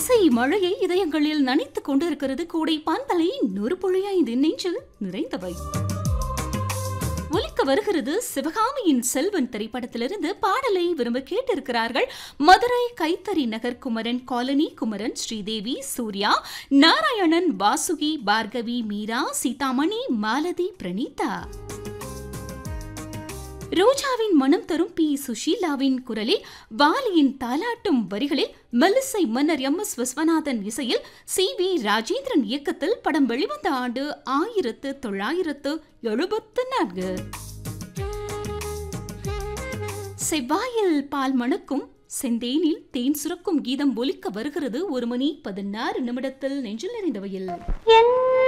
இசை மழையை இதயங்களில் நனைத்துக் கொண்டிருக்கிறது கூடை பண்பலை நூறு புள்ளியாய்ந்து நெஞ்சில் நிறைந்தவை ஒலிக்க வருகிறது சிவகாமியின் செல்வன் திரைப்படத்திலிருந்து பாடலை விரும்ப கேட்டிருக்கிறார்கள் மதுரை கைத்தறி நகர் குமரன் காலனி குமரன் ஸ்ரீதேவி சூர்யா நாராயணன் வாசுகி பார்கவி மீரா சீதாமணி மாலதி பிரணீதா ரோஜாவின் மனம் தரும் பி சுஷீலாவின் குரலில் வாலியின் தாலாட்டும் வரிகளில் மெல்லிசை மன்னர் எம் எஸ் விஸ்வநாதன் இசையில் சி வி ராஜேந்திரன் இயக்கத்தில் படம் வெளிவந்த ஆண்டு ஆயிரத்து தொள்ளாயிரத்து எழுபத்து நான்கு செவ்வாயில் பால் மணக்கும் செந்தேனில் தேன் சுரக்கும் கீதம் ஒலிக்க வருகிறது ஒரு மணி பதினாறு நிமிடத்தில் நெஞ்சில் நிறைந்தவையில் என்